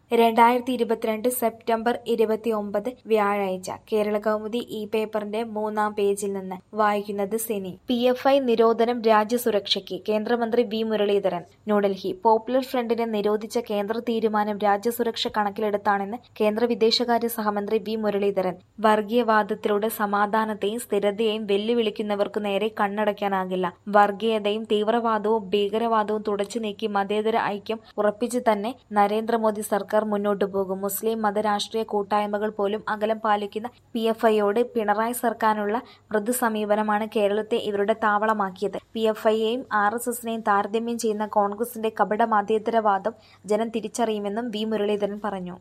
രണ്ടായിരത്തി ഇരുപത്തിരണ്ട് സെപ്റ്റംബർ ഇരുപത്തിയൊമ്പത് വ്യാഴാഴ്ച കേരളകൗമുദി ഈ പേപ്പറിന്റെ മൂന്നാം പേജിൽ നിന്ന് വായിക്കുന്നത് സിനി പി എഫ് ഐ നിരോധനം രാജ്യസുരക്ഷയ്ക്ക് കേന്ദ്രമന്ത്രി വി മുരളീധരൻ ന്യൂഡൽഹി പോപ്പുലർ ഫ്രണ്ടിനെ നിരോധിച്ച കേന്ദ്ര തീരുമാനം രാജ്യസുരക്ഷ കണക്കിലെടുത്താണെന്ന് കേന്ദ്ര വിദേശകാര്യ സഹമന്ത്രി വി മുരളീധരൻ വർഗീയവാദത്തിലൂടെ സമാധാനത്തെയും സ്ഥിരതയെയും വെല്ലുവിളിക്കുന്നവർക്കു നേരെ കണ്ണടയ്ക്കാനാകില്ല വർഗീയതയും തീവ്രവാദവും ഭീകരവാദവും തുടച്ചു നീക്കി മതേതര ഐക്യം ഉറപ്പിച്ച് തന്നെ നരേന്ദ്രമോദി സർക്കാർ മുന്നോട്ടു പോകും മുസ്ലിം മത രാഷ്ട്രീയ കൂട്ടായ്മകൾ പോലും അകലം പാലിക്കുന്ന പി എഫ് ഐയോട് പിണറായി സർക്കാരിനുള്ള മൃദു സമീപനമാണ് കേരളത്തെ ഇവരുടെ താവളമാക്കിയത് പി എഫ് ഐയെയും ആർ എസ് എസിനെയും താരതമ്യം ചെയ്യുന്ന കോൺഗ്രസിന്റെ കപട മതേതരവാദം ജനം തിരിച്ചറിയുമെന്നും വി മുരളീധരൻ പറഞ്ഞു